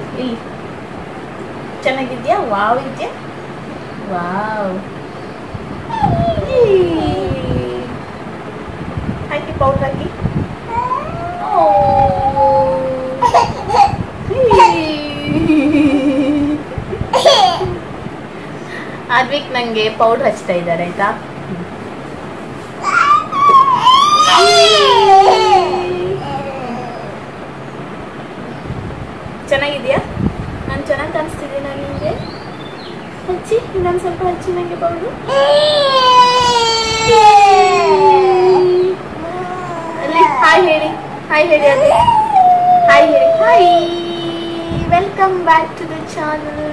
ಇಲ್ಲಿ ಚೆನ್ನಾಗಿದ್ಯಾ ವಾವ್ ಇದೆಯಾ ವಾವ್ ಹಾಕಿ ಪೌಡರ್ ಹಾಕಿ ಆದ್ವಿಕ್ ನಂಗೆ ಪೌಡರ್ ಹಚ್ತಾ ಇದ್ದಾರೆ ಆಯ್ತಾ ಚೆನ್ನಾಗಿದ್ಯಾ ನಾನು ಚೆನ್ನಾಗಿ ಕಾಣಿಸ್ತಿದ್ದೀನ ನಿಮಗೆ ಹಚ್ಚಿ ಇನ್ನೊಂದು ಸ್ವಲ್ಪ ಹಚ್ಚಿ ನನಗೆ ಪೌಡ್ರು ಅಲ್ಲಿ ಹಾಯ್ ಹೇಳಿ ಹಾಯ್ ಹೇಳಿ ಅಲ್ಲಿ ಹಾಯ್ ಹೇಳಿ hi welcome back to the channel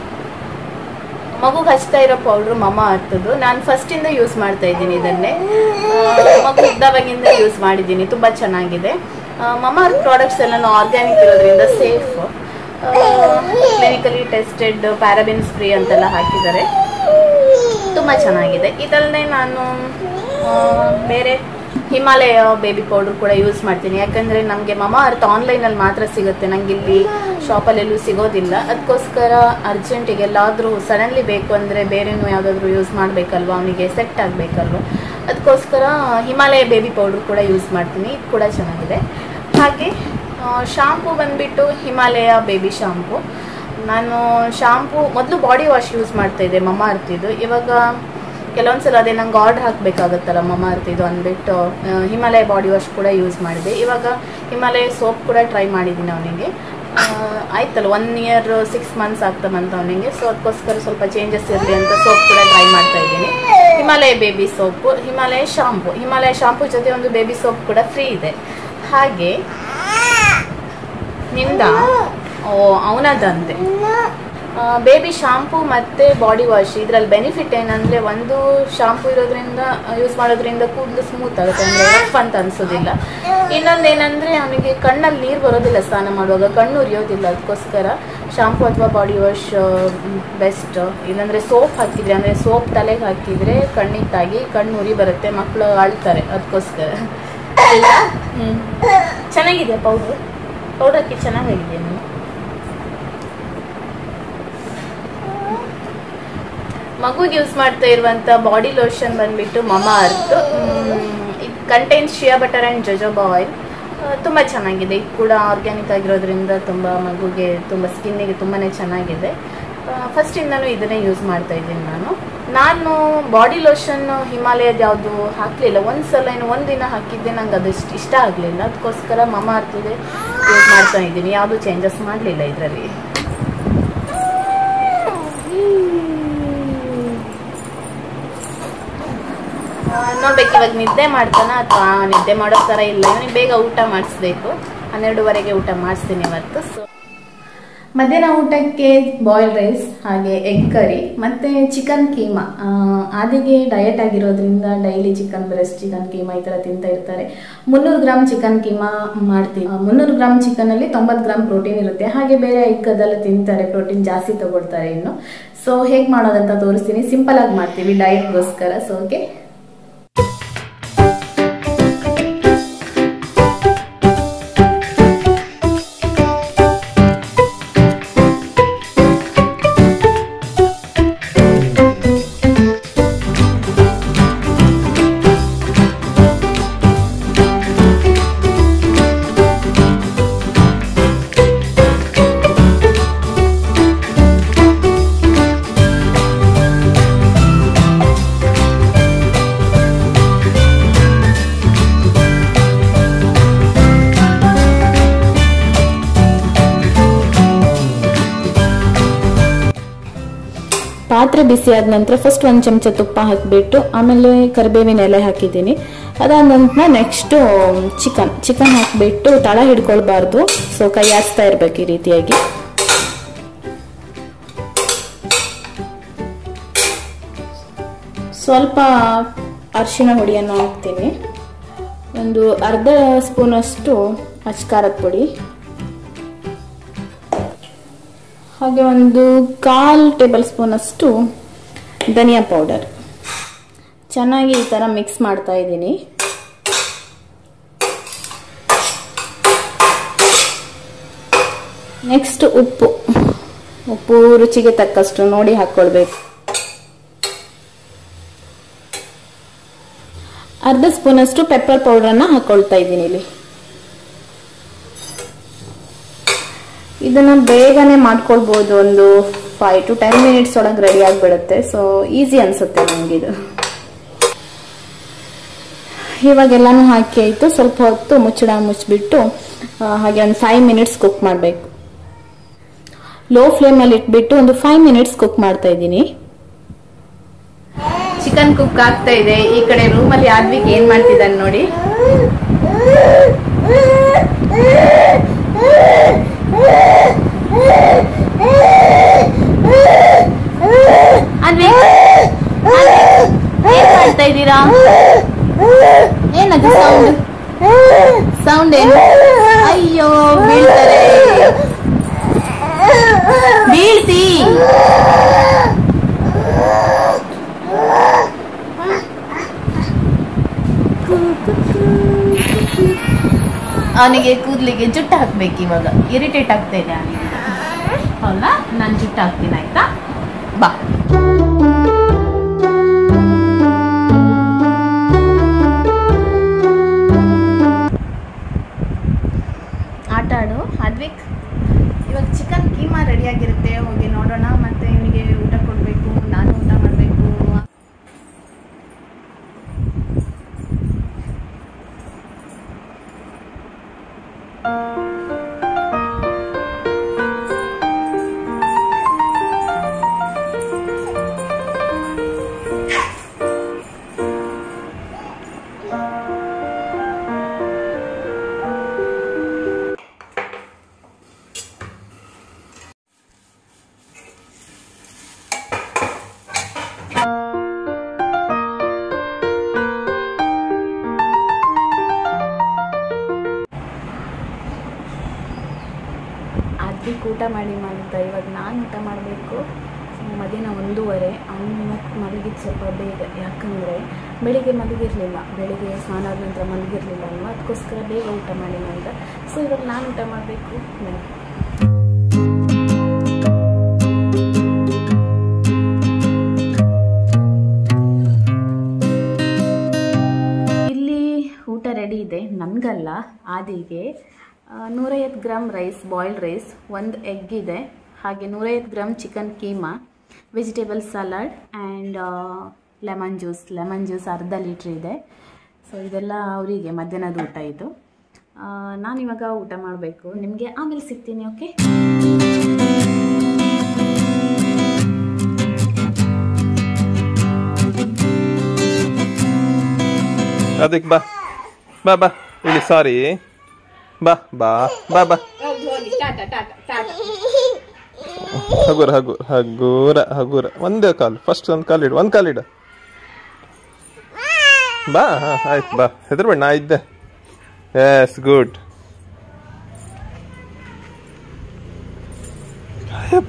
ಮಗುಗೆ ಹಚ್ತಾ ಇರೋ ಪೌಡ್ರು ಮಮ್ಮ ಹತ್ತದು ನಾನು ಫಸ್ಟಿಂದ ಯೂಸ್ ಮಾಡ್ತಾ ಇದ್ದೀನಿ ಇದನ್ನೇ ಆ, ಮಗು ಇದ್ದವಾಗಿಂದ ಯೂಸ್ ಮಾಡಿದ್ದೀನಿ ತುಂಬ ಚೆನ್ನಾಗಿದೆ ಮಮ್ಮ ಅರ್ತ್ ಪ್ರಾಡಕ್ಟ್ಸ್ ಎಲ್ಲ ಆರ್ಗ್ಯಾನಿಕ್ ಇರೋದ್ರಿಂದ safe clinically tested parabens free ಅಂತೆಲ್ಲ ಹಾಕಿದ್ದಾರೆ ತುಂಬ ಚೆನ್ನಾಗಿದೆ ಇದಲ್ಲದೆ ನಾನು ಆ, ಬೇರೆ ಹಿಮಾಲಯ ಬೇಬಿ ಪೌಡರ್ ಕೂಡ ಯೂಸ್ ಮಾಡ್ತೀನಿ ಯಾಕಂದರೆ ನಮಗೆ ಮಮ ಅರ್ತ್ ಆನ್ಲೈನಲ್ಲಿ ಮಾತ್ರ ಸಿಗುತ್ತೆ ನಂಗೆ ಇಲ್ಲಿ ಶಾಪಲ್ಲೆಲ್ಲೂ ಸಿಗೋದಿಲ್ಲ ಅದಕ್ಕೋಸ್ಕರ ಅರ್ಜೆಂಟಿಗೆ ಎಲ್ಲಾದರೂ ಸಡನ್ಲಿ ಬೇಕು ಅಂದರೆ ಬೇರೆನೂ ಯಾವುದಾದ್ರೂ ಯೂಸ್ ಮಾಡಬೇಕಲ್ವ ಅವನಿಗೆ ಸೆಟ್ ಆಗಬೇಕಲ್ವ ಅದಕ್ಕೋಸ್ಕರ ಹಿಮಾಲಯ ಬೇಬಿ ಪೌಡರ್ ಕೂಡ ಯೂಸ್ ಮಾಡ್ತೀನಿ ಇದು ಕೂಡ ಚೆನ್ನಾಗಿದೆ ಹಾಗೆ ಶಾಂಪೂ ಬಂದುಬಿಟ್ಟು ಹಿಮಾಲಯ ಬೇಬಿ ಶಾಂಪೂ ನಾನು ಶಾಂಪೂ ಮೊದಲು ಬಾಡಿ ವಾಶ್ ಯೂಸ್ ಮಾಡ್ತಾ ಇದ್ದೆ ಮಮ್ಮ ಅರ್ತಿದ್ದು ಇವಾಗ ಕೆಲವೊಂದ್ಸಲ ಅದೇ ನಂಗೆ ಆರ್ಡರ್ ಹಾಕಬೇಕಾಗುತ್ತಲ್ಲ ಮಮ್ಮ ಅರ್ತಿದ್ದು ಅಂದ್ಬಿಟ್ಟು ಆ, ಹಿಮಾಲಯ ಬಾಡಿ ವಾಶ್ ಕೂಡ ಯೂಸ್ ಮಾಡಿದೆ ಇವಾಗ ಹಿಮಾಲಯ ಸೋಪ್ ಕೂಡ ಟ್ರೈ ಮಾಡಿದ್ದೀನಿ ಅವನಿಗೆ ಆಯ್ತಲ್ಲ ಒನ್ ಇಯರ್ ಸಿಕ್ಸ್ ಮಂತ್ಸ್ ಆಗ್ತಾ ಬಂತ ಅವನಿಗೆ ಸೊ ಅದಕ್ಕೋಸ್ಕರ ಸ್ವಲ್ಪ ಚೇಂಜಸ್ ಇರಲಿ ಅಂತ ಸೋಪ್ ಕೂಡ ಟ್ರೈ ಮಾಡ್ತಾ ಇದ್ದೀನಿ Himalaya baby soap Himalaya shampoo Himalaya shampoo ಜೊತೆ ಒಂದು ಬೇಬಿ ಸೋಪ್ ಕೂಡ ಫ್ರೀ ಇದೆ ಹಾಗೆ ನಿಂದ ಓ ಅವನದಂತೆ ಬೇಬಿ ಶಾಂಪೂ ಮತ್ತು ಬಾಡಿ ವಾಶ್ ಇದರಲ್ಲಿ ಬೆನಿಫಿಟ್ ಏನಂದರೆ ಒಂದು ಶಾಂಪೂ ಇರೋದ್ರಿಂದ ಯೂಸ್ ಮಾಡೋದ್ರಿಂದ ಕೂದಲು ಸ್ಮೂತ್ ಆಗುತ್ತೆ ಅಂದರೆ ರಫ್ ಅಂತ ಅನಿಸೋದಿಲ್ಲ ಇನ್ನೊಂದು ಏನಂದರೆ ಅವನಿಗೆ ಕಣ್ಣಲ್ಲಿ ನೀರು ಬರೋದಿಲ್ಲ ಸ್ನಾನ ಮಾಡುವಾಗ ಕಣ್ಣು ಉರಿಯೋದಿಲ್ಲ ಅದಕ್ಕೋಸ್ಕರ ಶಾಂಪೂ ಅಥವಾ ಬಾಡಿ ವಾಶ್ ಬೆಸ್ಟ್ ಇಲ್ಲಾಂದರೆ ಸೋಪ್ ಹಾಕಿದರೆ ಅಂದರೆ ಸೋಪ್ ತಲೆಗೆ ಹಾಕಿದರೆ ಕಣ್ಣಿಗೆ ತಾಗಿ ಕಣ್ಣು ಉರಿ ಬರುತ್ತೆ ಮಕ್ಕಳು ಅಳ್ತಾರೆ ಅದಕ್ಕೋಸ್ಕರ ಅಲ್ವಾ ಹ್ಞೂ ಚೆನ್ನಾಗಿದೆ ಪೌಡ್ರು ಪೌಡರ್ ಹಾಕಿ ಚೆನ್ನಾಗಿದೆ ನೀವು ಮಗುಗೆ ಯೂಸ್ ಮಾಡ್ತಾ ಇರುವಂತ ಬಾಡಿ ಲೋಷನ್ ಬಂದ್ಬಿಟ್ಟು ಮಮ ಅರ್ತ್ ಇದು contains shea butter and jojoba oil ತುಂಬ ಚೆನ್ನಾಗಿದೆ ಇದು ಕೂಡ ಆರ್ಗ್ಯಾನಿಕ್ ಆಗಿರೋದ್ರಿಂದ ತುಂಬ ಮಗುಗೆ ತುಂಬ ಸ್ಕಿನ್ನಿಗೆ ತುಂಬಾ ಚೆನ್ನಾಗಿದೆ ಫಸ್ಟಿಂದನೂ ಇದನ್ನೇ ಯೂಸ್ ಮಾಡ್ತಾ ಇದ್ದೀನಿ ನಾನು ನಾನು ಬಾಡಿ ಲೋಷನ್ ಹಿಮಾಲಯದ ಯಾವುದು ಹಾಕಲಿಲ್ಲ ಒಂದು ಸಲ ಏನು ಒಂದಿನ ಹಾಕಿದ್ದೆ ನಂಗೆ ಅದು ಇಷ್ಟ ಇಷ್ಟ ಆಗಲಿಲ್ಲ ಅದಕ್ಕೋಸ್ಕರ ಮಮ ಅರ್ತಿದೆ ಯೂಸ್ ಮಾಡ್ತಾ ಇದ್ದೀನಿ ಯಾವುದೂ ಚೇಂಜಸ್ ಮಾಡಲಿಲ್ಲ ಇದರಲ್ಲಿ ನೋಡ್ಬೇಕು ಇವಾಗ ನಿದ್ದೆ ಮಾಡ್ತಾನ ಅಥವಾ ನಿದ್ದೆ ಮಾಡೋ ಥರ ಇಲ್ಲ ಇವನಿಗೆ ಬೇಗ ಊಟ ಮಾಡಿಸ್ಬೇಕು ಹನ್ನೆರಡುವರೆಗೆ ಊಟ ಮಾಡಿಸ್ತೀನಿ ಇವತ್ತು ಸೊ ಮಧ್ಯಾಹ್ನ ಊಟಕ್ಕೆ ಬಾಯ್ಲ್ ರೈಸ್ ಹಾಗೆ ಎಗ್ ಕರಿ ಮತ್ತೆ ಚಿಕನ್ ಕೀಮಾ ಆ, ಆದಿಗೆ ಡಯಟ್ ಆಗಿರೋದ್ರಿಂದ daily chicken breast chicken keema ಈ ಥರ ತಿಂತಾ ಇರ್ತಾರೆ ಮುನ್ನೂರು ಗ್ರಾಮ್ ಚಿಕನ್ ಕೀಮಾ ಮಾಡ್ತೀವಿ ಆ, ಮುನ್ನೂರು ಗ್ರಾಮ್ ಚಿಕನಲ್ಲಿ ತೊಂಬತ್ತು ಗ್ರಾಮ್ ಪ್ರೋಟೀನ್ ಇರುತ್ತೆ ಹಾಗೆ ಬೇರೆ ಎಗ್ ಅದೆಲ್ಲ ತಿಂತಾರೆ ಪ್ರೋಟೀನ್ ಜಾಸ್ತಿ ತಗೊಳ್ತಾರೆ ಇನ್ನು ಸೊ ಹೇಗೆ ಮಾಡೋದಂತ ತೋರಿಸ್ತೀನಿ ಸಿಂಪಲ್ ಆಗಿ ಮಾಡ್ತೀವಿ ಡಯಟ್ಗೋಸ್ಕರ ಸೊ ಓಕೆ ಪಾತ್ರೆ ಬಿಸಿ ಆದ ನಂತರ ಫಸ್ಟ್ ಒಂದು ಚಮಚ ತುಪ್ಪ ಹಾಕಿಬಿಟ್ಟು ಆಮೇಲೆ ಕರಿಬೇವಿನ ಎಲೆ ಹಾಕಿದ್ದೀನಿ ಅದಾದ ನಂತರ ನೆಕ್ಸ್ಟು ಚಿಕನ್ ಚಿಕನ್ ಹಾಕಿಬಿಟ್ಟು ತಳ ಹಿಡ್ಕೊಳ್ಬಾರ್ದು ಸೊ ಕೈ ಹಾಕ್ತಾ ಇರ್ಬೇಕು ಈ ರೀತಿಯಾಗಿ ಸ್ವಲ್ಪ ಅರಿಶಿಣ ಹುಡಿಯನ್ನು ಹಾಕ್ತೀನಿ ಒಂದು ಅರ್ಧ ಸ್ಪೂನಷ್ಟು ಅಚ್ಕಾರದ ಪುಡಿ ಹಾಗೆ ಒಂದು ಕಾಲ್ ಟೇಬಲ್ ಸ್ಪೂನ್ ಅಷ್ಟು ಧನಿಯಾ ಪೌಡರ್ ಚೆನ್ನಾಗಿ ಈ ಥರ ಮಿಕ್ಸ್ ಮಾಡ್ತಾ ಇದ್ದೀನಿ ನೆಕ್ಸ್ಟ್ ಉಪ್ಪು ಉಪ್ಪು ರುಚಿಗೆ ತಕ್ಕಷ್ಟು ನೋಡಿ ಹಾಕ್ಕೊಳ್ಬೇಕು ಅರ್ಧ ಸ್ಪೂನಷ್ಟು ಪೆಪ್ಪರ್ ಪೌಡ್ರನ್ನ ಹಾಕೊಳ್ತಾ ಇದ್ದೀನಿ ಇಲ್ಲಿ ಇದನ್ನ ಬೇಗನೆ ಮಾಡ್ಕೊಳ್ಬಹುದು ಒಂದು ಫೈವ್ ಟು ಟೆನ್ ಮಿನಿಟ್ಸ್ ಒಳಗೆ ರೆಡಿ ಆಗಿಬಿಡುತ್ತೆ ಸೊ ಈಸಿ ಅನ್ಸುತ್ತೆ ನನಗೆ ಇದು ಇವಾಗೆಲ್ಲಾನು ಹಾಕಿ ಆಯಿತು ಸ್ವಲ್ಪ ಹೊತ್ತು ಮುಚ್ಚಳ ಮುಚ್ಚಿಬಿಟ್ಟು ಹಾಗೆ ಒಂದು ಫೈವ್ ಮಿನಿಟ್ಸ್ ಕುಕ್ ಮಾಡಬೇಕು ಲೋ ಫ್ಲೇಮಲ್ಲಿ ಇಟ್ಬಿಟ್ಟು ಒಂದು ಫೈವ್ ಮಿನಿಟ್ಸ್ ಕುಕ್ ಮಾಡ್ತಾ ಇದ್ದೀನಿ ಚಿಕನ್ ಕುಕ್ ಆಗ್ತಾ ಇದೆ ಈ ಕಡೆ ರೂಮಲ್ಲಿ ಆದ್ವಿಕ್ ಏನ್ ಮಾಡ್ತಿದ್ದಾನೆ ನೋಡಿ ಆದ್ವಿಕ್ ಏನ್ ಮಾಡ್ತಾ ಇದ್ದೀರಾ ಏನದು ಸೌಂಡ್ ಸೌಂಡ್ ಏನು ಅಯ್ಯೋ ಬೀಳ್ತಾರೆ ಬೀಳ್ತಿ ಅವನಿಗೆ ಕೂದಲಿಗೆ ಜುಟ್ಟು ಹಾಕ್ಬೇಕು ಇವಾಗ ಇರಿಟೇಟ್ ಆಗ್ತಾ ಇದೆ ಅವನಿಗೆ ಹೌದಾ ನಾನು ಜುಟ್ಟು ಹಾಕ್ತೀನಿ ಆಯ್ತಾ ಬಾ ಆಟ ಆಡು ಅದ್ವಿಕ್ ಇವಾಗ ಚಿಕನ್ ಕೀಮಾ ರೆಡಿಯಾಗಿರುತ್ತೆ ಹೋಗಿ ನೋಡೋಣ ಮತ್ತೆ ಇವನಿಗೆ ಊಟ ಕೊಡಬೇಕು ನಾನು ಊಟ ಮಾಡಬೇಕು ಅದಕ್ಕೆ ಊಟ ಮಾಡಿ ಮಾಡಿದ್ದ ಇವಾಗ ನಾನು ಊಟ ಮಾಡಬೇಕು ಮಧ್ಯಾಹ್ನ ಒಂದೂವರೆ ಅವನು ಮತ್ತೆ ಮಲಗಿದ್ದು ಸ್ವಲ್ಪ ಬೇಗ ಯಾಕಂದರೆ ಬೆಳಿಗ್ಗೆ ಮಲಗಿರಲಿಲ್ಲ ಬೆಳಿಗ್ಗೆ ಸ್ನಾನ ಆದ ನಂತರ ಮಲಗಿರಲಿಲ್ಲ ಅಲ್ವಾ ಅದಕ್ಕೋಸ್ಕರ ಬೇಗ ಊಟ ಮಾಡಿ ಮಾಡಿದ ಸೊ ಇವಾಗ ನಾನು ಊಟ ಮಾಡಬೇಕು ಇಲ್ಲಿ ಊಟ ರೆಡಿ ಇದೆ ನನಗಲ್ಲ ಆದಿಗೆ ಆ, ನೂರೈವತ್ತು ಗ್ರಾಮ್ ರೈಸ್ ಬಾಯ್ಲ್ಡ್ ರೈಸ್ ಒಂದು ಎಗ್ ಇದೆ ಹಾಗೆ ನೂರೈವತ್ತು gram chicken keema vegetable salad and lemon juice lemon juice ಅರ್ಧ ಲೀಟ್ರ್ ಇದೆ ಸೊ ಇದೆಲ್ಲ ಅವರಿಗೆ ಮಧ್ಯಾಹ್ನದ ಊಟ ಇದು ಆ, ನಾನಿವಾಗ ಊಟ ಮಾಡಬೇಕು ನಿಮಗೆ ಆಮೇಲೆ ಸಿಗ್ತೀನಿ ಓಕೆ ಅದಕ್ಕೆ ಬಾ ಬಾ ಬಾ ಇಲ್ಲಿ ಸಾರಿ ಬಾ ಬಾ ಬಾ ಬಾ ಹಗುರ ಹಗುರ ಹಗುರ ಹಗುರ ಒಂದೇ ಕಾಲು ಫಸ್ಟ್ ಒಂದು ಕಾಲು ಇಡು ಒಂದು ಕಾಲು ಇಡು ಬಾ ಹಾ ಆಯ್ತು ಬಾ ಹೆದರ್ಬೇಡ ನಾ ಇದ್ದೆ ಎಸ್ ಗುಡ್ ಅಯ್ಯಪ್ಪ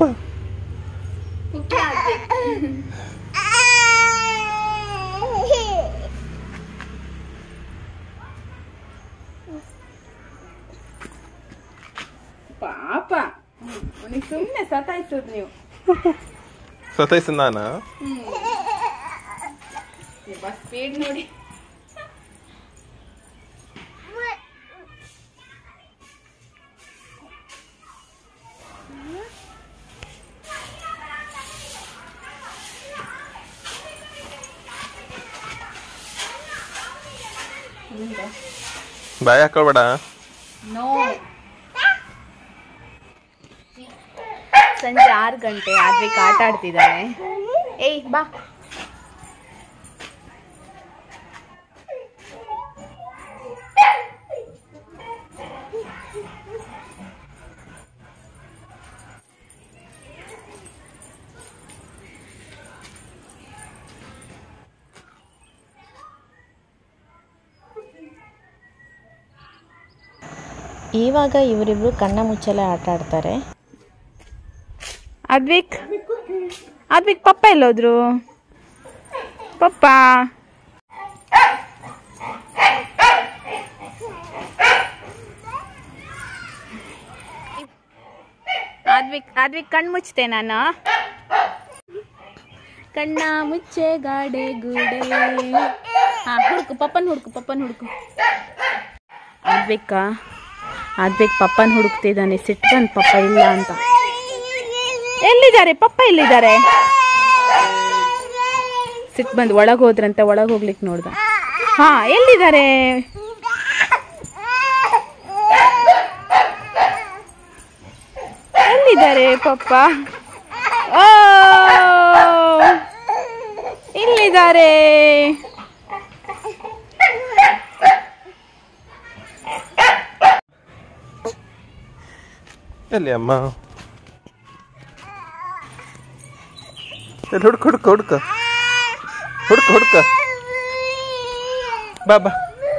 ಪಾಪ ಅವನಿಗೆ ಸುಮ್ಮನೆ ಸತಾಯಿಸೋದು ನೀವು ಸತಾಯಿಸ ನಾನ ಸ್ಪೀಡ್ ನೋಡಿ ಬಾಯ್ ಹಾಕೊಳ್ಬೇಡ ನೋ ಸಂಜೆ ಆರು ಗಂಟೆ ಆದ್ವಿಕ್ ಆಟ ಆಡ್ತಿದ್ದಾನೆ ಏಯ್ ಬಾ ಇವಾಗ ಇವರಿಬ್ರು ಕಣ್ಣ ಮುಚ್ಚಲೆ ಆಟ ಆಡ್ತಾರೆ ಅದ್ವಿಕ್ ಅದ್ವಿಕ್ ಪಪ್ಪ ಎಲ್ಲೋದ್ರು ಪಪ್ಪ ಆದ್ವಿಕ್ ಆದ್ವಿಕ್ ಕಣ್ಣು ಮುಚ್ತೆ ನಾನು ಕಣ್ಣ ಮುಚ್ಚೆ ಗಾಡೆ ಗೂಡೆ ಹಾ ಹುಡುಕು ಪಪ್ಪನ್ ಹುಡುಕು ಪಪ್ಪನ್ ಹುಡುಕು ಆದ್ವಿಕ ಆದ್ವಿಕ್ ಪಪ್ಪನ್ ಹುಡುಕ್ತಿದ್ದಾನೆ ಸಿಟ್ಟು ಬಂದ್ ಪಪ್ಪ ಇಲ್ಲ ಅಂತ ಎಲ್ಲಿದ್ದಾರೆ ಪಪ್ಪ ಎಲ್ಲಿದ್ದಾರೆ ಸಿಟ್ಟು ಬಂದು ಒಳಗೆ ಹೋದ್ರಂತೆ ಒಳಗೆ ಹೋಗ್ಲಿಕ್ಕೆ ನೋಡ್ದ ಹಾ ಎಲ್ಲಿದ್ದಾರೆ ಎಲ್ಲಿದ್ದಾರೆ ಪಪ್ಪ ಓ ಇಲ್ಲಿದ್ದಾರೆ ಎಲ್ಲಿ ಅಮ್ಮ ಎಲ್ಲಿ ಹುಡ್ಕ ಹುಡ್ಕ ಹುಡ್ಕ ಹುಡ್ಕ ಹುಡ್ಕ ಬಾ ಬಾ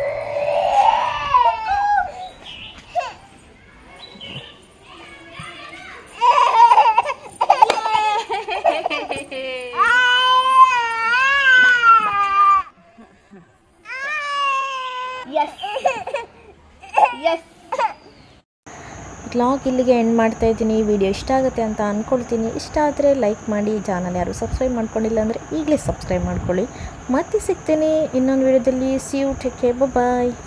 ವ್ಲಾಗ್ ಇಲ್ಲಿಗೆ ಎಂಡ್ ಮಾಡ್ತಾ ಇದ್ದೀನಿ ವಿಡಿಯೋ ಇಷ್ಟ ಆಗುತ್ತೆ ಅಂತ ಅಂದ್ಕೊಳ್ತೀನಿ ಇಷ್ಟ ಆದರೆ ಲೈಕ್ ಮಾಡಿ ಚಾನಲ್ ಯಾರು ಸಬ್ಸ್ಕ್ರೈಬ್ ಮಾಡ್ಕೊಂಡಿಲ್ಲ ಅಂದರೆ ಈಗಲೇ ಸಬ್ಸ್ಕ್ರೈಬ್ ಮಾಡ್ಕೊಳ್ಳಿ ಮತ್ತೆ ಸಿಗ್ತೀನಿ ಇನ್ನೊಂದು ವಿಡಿಯೋದಲ್ಲಿ see you take care bye